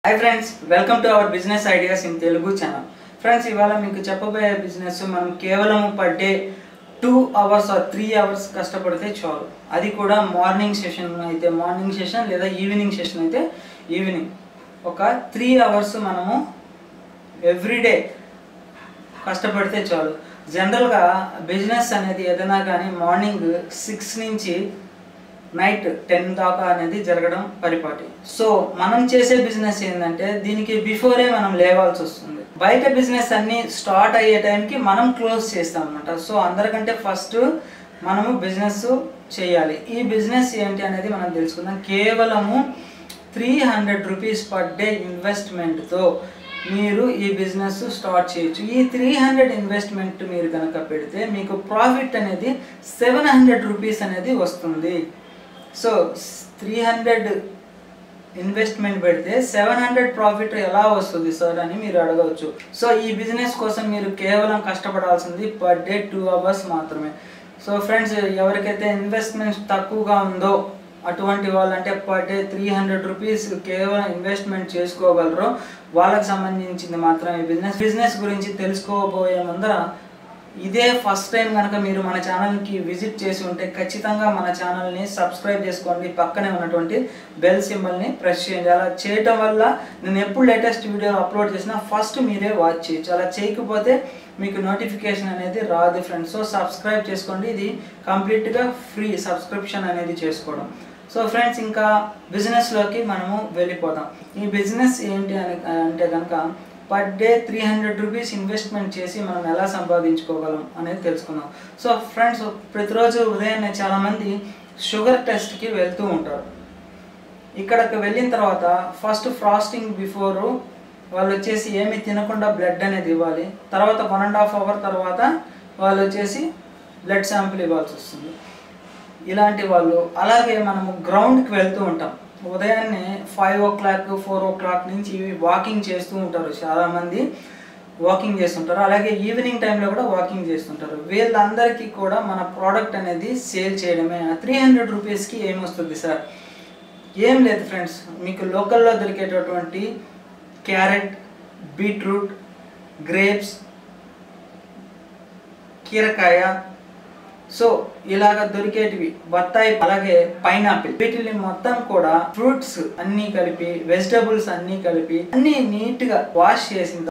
hi friends welcome to our business ideas in Telugu channel friends ఇవాళ మీకు చెప్పబోయే business మనం కేవలం per day two hours or three hours కష్టపడితే చాలు అది కూడా మార్నింగ్ సెషన్ అయితే మార్నింగ్ సెషన్ లేదా ఈవినింగ్ సెషన్ అయితే ఈవినింగ్ ఒక త్రీ అవర్స్ మనము ఎవ్రీడే కష్టపడితే చాలు జనరల్గా బిజినెస్ అనేది ఏదైనా కానీ మార్నింగ్ సిక్స్ నుంచి నైట్ టెన్ దాకా అనేది జరగడం పరిపాటి సో మనం చేసే బిజినెస్ ఏంటంటే దీనికి బిఫోరే మనం లేవాల్సి వస్తుంది బయట బిజినెస్ అన్ని స్టార్ట్ అయ్యే టైంకి మనం క్లోజ్ చేస్తాం అనమాట సో అందరికంటే ఫస్ట్ మనము బిజినెస్ చేయాలి ఈ బిజినెస్ ఏంటి అనేది మనం తెలుసుకుందాం కేవలము three hundred rupees per day ఇన్వెస్ట్మెంట్తో మీరు ఈ బిజినెస్ స్టార్ట్ చేయొచ్చు ఈ త్రీ హండ్రెడ్ ఇన్వెస్ట్మెంట్ మీరు కనుక పెడితే మీకు ప్రాఫిట్ అనేది సెవెన్ హండ్రెడ్ రూపీస్ అనేది వస్తుంది సో త్రీ హండ్రెడ్ ఇన్వెస్ట్మెంట్ పెడితే సెవెన్ హండ్రెడ్ ప్రాఫిట్ ఎలా వస్తుంది సార్ అని మీరు అడగవచ్చు సో ఈ బిజినెస్ కోసం మీరు కేవలం కష్టపడాల్సింది పర్ డే టూ అవర్స్ మాత్రమే సో ఫ్రెండ్స్ ఎవరికైతే ఇన్వెస్ట్మెంట్ తక్కువగా ఉందో అటువంటి వాళ్ళంటే per day three hundred rupees కేవలం ఇన్వెస్ట్మెంట్ చేసుకోగలరో వాళ్ళకి సంబంధించింది మాత్రమే బిజినెస్ బిజినెస్ గురించి తెలుసుకోబోయే ముందర ఇదే ఫస్ట్ టైం కనుక మీరు మన ఛానల్కి విజిట్ చేసి ఉంటే ఖచ్చితంగా మన ఛానల్ని సబ్స్క్రైబ్ చేసుకోండి పక్కనే ఉన్నటువంటి బెల్ సింబల్ని ప్రెస్ చేయండి అలా చేయటం వల్ల నేను ఎప్పుడు లేటెస్ట్ వీడియో అప్లోడ్ చేసినా ఫస్ట్ మీరే వాచ్ చేయొచ్చు అలా చేయకపోతే మీకు నోటిఫికేషన్ అనేది రాదు ఫ్రెండ్స్ సో సబ్స్క్రైబ్ చేసుకోండి ఇది కంప్లీట్గా ఫ్రీ సబ్స్క్రిప్షన్ అనేది చేసుకోవడం సో ఫ్రెండ్స్ ఇంకా బిజినెస్లోకి మనము వెళ్ళిపోదాం ఈ బిజినెస్ ఏంటి అని అంటే కనుక per day three hundred rupees investment చేసి మనం ఎలా సంపాదించుకోగలం అనేది తెలుసుకుందాం సో ఫ్రెండ్స్ ప్రతిరోజు ఉదయాన్నే చాలామంది షుగర్ టెస్ట్కి వెళ్తూ ఉంటారు ఇక్కడికి వెళ్ళిన తర్వాత ఫస్ట్ ఫ్రాస్టింగ్ బిఫోర్ వాళ్ళు వచ్చేసి ఏమి తినకుండా బ్లడ్ అనేది ఇవ్వాలి తర్వాత వన్ అండ్ హాఫ్ అవర్ తర్వాత వాళ్ళు వచ్చేసి బ్లడ్ శాంపిల్ ఇవ్వాల్సి వస్తుంది ఇలాంటి వాళ్ళు అలాగే మనము గ్రౌండ్కి వెళ్తూ ఉంటాం ఉదయాన్నే five o'clock four o'clock నుంచి వాకింగ్ చేస్తూ ఉంటారు చాలామంది వాకింగ్ చేస్తుంటారు అలాగే ఈవినింగ్ టైంలో కూడా వాకింగ్ చేస్తుంటారు వీళ్ళందరికీ కూడా మన ప్రోడక్ట్ అనేది సేల్ చేయడమే త్రీ హండ్రెడ్ రూపీస్కి ఏమొస్తుంది సార్ ఏం లేదు ఫ్రెండ్స్ మీకు లోకల్లో దొరికేటటువంటి క్యారెట్ బీట్రూట్ గ్రేప్స్ కీరకాయ సో ఇలాగ దొరికేటివి బత్తాయి అలాగే పైనాపిల్ వీటిని మొత్తం కూడా ఫ్రూట్స్ అన్ని కలిపి వెజిటబుల్స్ అన్ని కలిపి అన్ని నీట్ గా వాష్ చేసిన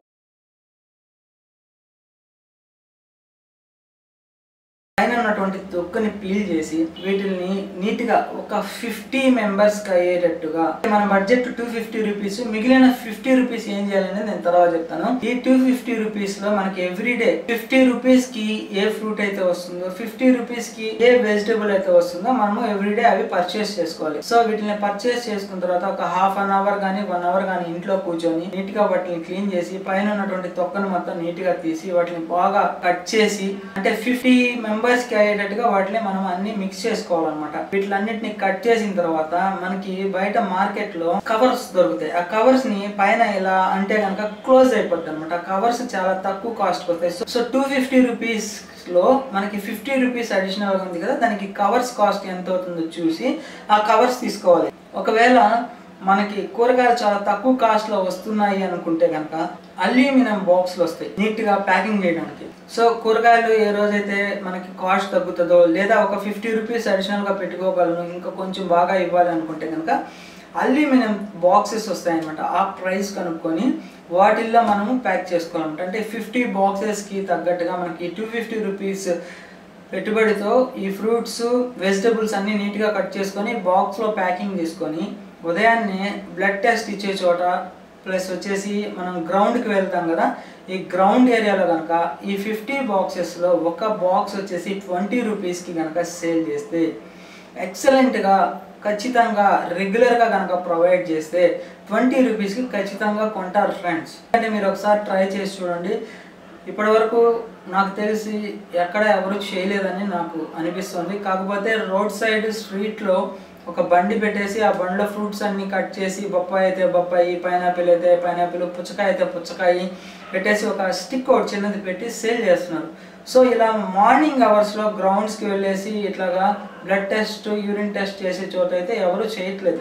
పైన ఉన్నటువంటి తొక్కని పీల్ చేసి వీటిని నీట్ గా ఒక ఫిఫ్టీ మెంబర్స్ కి అయ్యేటట్టుగా మన బడ్జెట్ టూ ఫిఫ్టీ రూపీస్ మిగిలిన ఫిఫ్టీ రూపీస్ ఏం చేయాలనేది నేను తర్వాత చెప్తాను ఈ టూ ఫిఫ్టీ రూపీస్ లో మనకి ఎవ్రీ డే ఫిఫ్టీ రూపీస్ కి ఏ ఫ్రూట్ అయితే వస్తుందో ఫిఫ్టీ రూపీస్ కి ఏ వెజిటబుల్ అయితే వస్తుందో మనము ఎవ్రీ డే అవి పర్చేస్ చేసుకోవాలి సో వీటిని పర్చేస్ చేసుకున్న తర్వాత ఒక హాఫ్ అన్ అవర్ కానీ వన్ అవర్ కానీ ఇంట్లో కూర్చొని నీట్ గా వాటిని క్లీన్ చేసి పైన ఉన్నటువంటి తొక్కను మొత్తం నీట్ గా తీసి వాటిని బాగా కట్ చేసి అంటే ఫిఫ్టీ మెంబర్స్ కి అయ్యేటట్టుగా వాటిని మనం అన్ని మిక్స్ చేసుకోవాలన్నమాట వీటిలన్నిటిని కట్ చేసిన తర్వాత మనకి బయట మార్కెట్ లో కవర్స్ దొరుకుతాయి ఆ కవర్స్ ని పైన ఇలా అంటే కనుక క్లోజ్ అయిపోద్ది అనమాట కవర్స్ చాలా తక్కువ కాస్ట్ పడతాయి సో టూ ఫిఫ్టీ రూపీస్ లో మనకి ఫిఫ్టీ రూపీస్ అడిషనల్ ఉంది కదా దానికి కవర్స్ కాస్ట్ ఎంత అవుతుందో చూసి ఆ కవర్స్ తీసుకోవాలి ఒకవేళ మనకి కూరగాయలు చాలా తక్కువ కాస్ట్ లో వస్తున్నాయి అనుకుంటే కనుక అల్యూమినియం బాక్స్లు వస్తాయి నీట్ గా ప్యాకింగ్ చేయడానికి సో కూరగాయలు ఏ రోజైతే మనకి కాస్ట్ తగ్గుతుందో లేదా ఒక ఫిఫ్టీ రూపీస్ అడిషనల్ గా పెట్టుకోగలను ఇంకా కొంచెం బాగా ఇవ్వాలి అనుకుంటే కనుక అల్యూమినియం బాక్సెస్ వస్తాయన్నమాట ఆ ప్రైస్ కనుక్కొని వాటిల్లో మనము ప్యాక్ చేసుకోవాలన్నమాట అంటే ఫిఫ్టీ బాక్సెస్కి తగ్గట్టుగా మనకి టూ ఫిఫ్టీ రూపీస్ పెట్టుబడితో ఈ ఫ్రూట్స్ వెజిటబుల్స్ అన్ని నీట్గా కట్ చేసుకొని బాక్స్లో ప్యాకింగ్ చేసుకొని ఉదయాన్నే బ్లడ్ టెస్ట్ ఇచ్చే చోట ప్లస్ వచ్చేసి మనం గ్రౌండ్కి వెళ్తాం కదా ఈ గ్రౌండ్ ఏరియాలో కనుక ఈ ఫిఫ్టీ బాక్సెస్లో ఒక బాక్స్ వచ్చేసి ట్వంటీ రూపీస్కి కనుక సేల్ చేస్తే ఎక్సలెంట్గా ఖచ్చితంగా రెగ్యులర్గా కనుక ప్రొవైడ్ చేస్తే ట్వంటీ రూపీస్కి ఖచ్చితంగా కొంటారు ఫ్రెండ్స్ అంటే మీరు ఒకసారి ట్రై చేసి చూడండి ఇప్పటి వరకు నాకు తెలిసి ఎక్కడ ఎవరు చేయలేదని నాకు అనిపిస్తుంది కాకపోతే రోడ్ సైడ్ స్ట్రీట్లో ఒక బండి పెట్టేసి ఆ బండిలో ఫ్రూట్స్ అన్ని కట్ చేసి బొప్పాయి అయితే బొప్పాయి పైనాపిల్ అయితే పైనాపిల్ పుచ్చకాయ అయితే పుచ్చకాయ పెట్టేసి ఒక స్టిక్ ఒకటి చిన్నది పెట్టి సేల్ చేస్తున్నారు సో ఇలా మార్నింగ్ అవర్స్లో గ్రౌండ్స్కి వెళ్ళేసి ఇట్లాగా బ్లడ్ టెస్ట్ యూరిన్ టెస్ట్ చేసే చోట అయితే ఎవరు చేయట్లేదు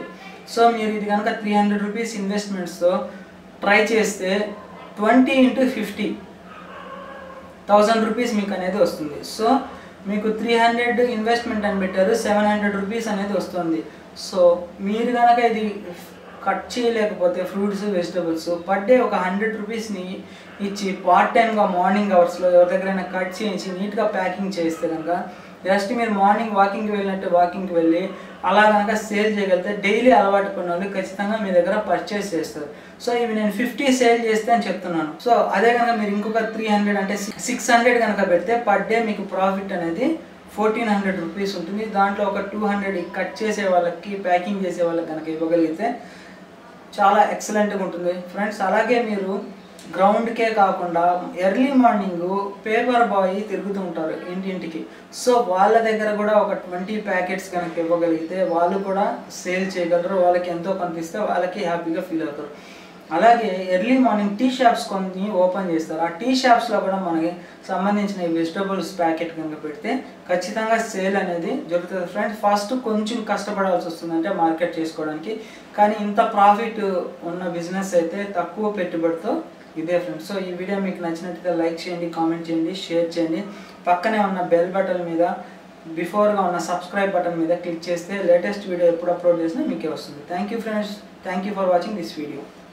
సో మీరు ఇది కనుక త్రీ హండ్రెడ్ రూపీస్ ఇన్వెస్ట్మెంట్స్తో ట్రై చేస్తే twenty into fifty thousand rupees మీకు అనేది వస్తుంది సో మీకు త్రీ హండ్రెడ్ ఇన్వెస్ట్మెంట్ అని పెట్టారు సెవెన్ హండ్రెడ్ రూపీస్ అనేది వస్తుంది సో మీరు కనుక ఇది కట్ చేయలేకపోతే ఫ్రూట్స్ వెజిటబుల్స్ పర్ డే ఒక హండ్రెడ్ రూపీస్ని ఇచ్చి పార్ట్ టైమ్గా మార్నింగ్ అవర్స్లో ఎవరి దగ్గరైనా కట్ చేయించి నీట్గా ప్యాకింగ్ చేస్తే కనుక జస్ట్ మీరు మార్నింగ్ వాకింగ్కి వెళ్ళినట్టు వాకింగ్కి వెళ్ళి అలా కనుక సేల్ చేయగలిగితే డైలీ అలవాటు పడిన వాళ్ళు ఖచ్చితంగా మీ దగ్గర పర్చేస్ చేస్తారు సో ఇవి నేను ఫిఫ్టీ సేల్ చేస్తే అని చెప్తున్నాను సో అదే కనుక మీరు ఇంకొక త్రీ హండ్రెడ్ అంటే సిక్స్ హండ్రెడ్ కనుక పెడితే పర్ డే మీకు ప్రాఫిట్ అనేది ఫోర్టీన్ హండ్రెడ్ రూపీస్ ఉంటుంది దాంట్లో ఒక టూ హండ్రెడ్ కట్ చేసే వాళ్ళకి ప్యాకింగ్ చేసే వాళ్ళకి కనుక ఇవ్వగలిగితే చాలా ఎక్సలెంట్గా ఉంటుంది ఫ్రెండ్స్ అలాగే మీరు గ్రౌండ్కే కాకుండా ఎర్లీ మార్నింగ్ పేపర్ బాయ్ తిరుగుతూ ఉంటారు ఇంటింటికి సో వాళ్ళ దగ్గర కూడా ఒక ట్వంటీ ప్యాకెట్స్ కనుక ఇవ్వగలిగితే వాళ్ళు కూడా సేల్ చేయగలరు వాళ్ళకి ఎంతో కనిపిస్తే వాళ్ళకి హ్యాపీగా ఫీల్ అవుతారు అలాగే ఎర్లీ మార్నింగ్ టీ షాప్స్ కొన్ని ఓపెన్ చేస్తారు ఆ టీ షాప్స్లో కూడా మనకి సంబంధించిన ఈ వెజిటబుల్స్ ప్యాకెట్ కనుక పెడితే ఖచ్చితంగా సేల్ అనేది జరుగుతుంది ఫ్రెండ్స్ ఫస్ట్ కొంచెం కష్టపడాల్సి వస్తుంది అంటే మార్కెట్ చేసుకోవడానికి కానీ ఇంత ప్రాఫిట్ ఉన్న బిజినెస్ అయితే తక్కువ పెట్టుబడితో ఇదే ఫ్రెండ్స్ సో ఈ వీడియో మీకు నచ్చినట్లయితే లైక్ చేయండి కామెంట్ చేయండి షేర్ చేయండి పక్కనే ఉన్న బెల్ బటన్ మీద బిఫోర్గా ఉన్న సబ్స్క్రైబ్ బటన్ మీద క్లిక్ చేస్తే లేటెస్ట్ వీడియో ఎప్పుడు అప్లోడ్ చేసినా మీకే వస్తుంది thank you friends thank you for watching this video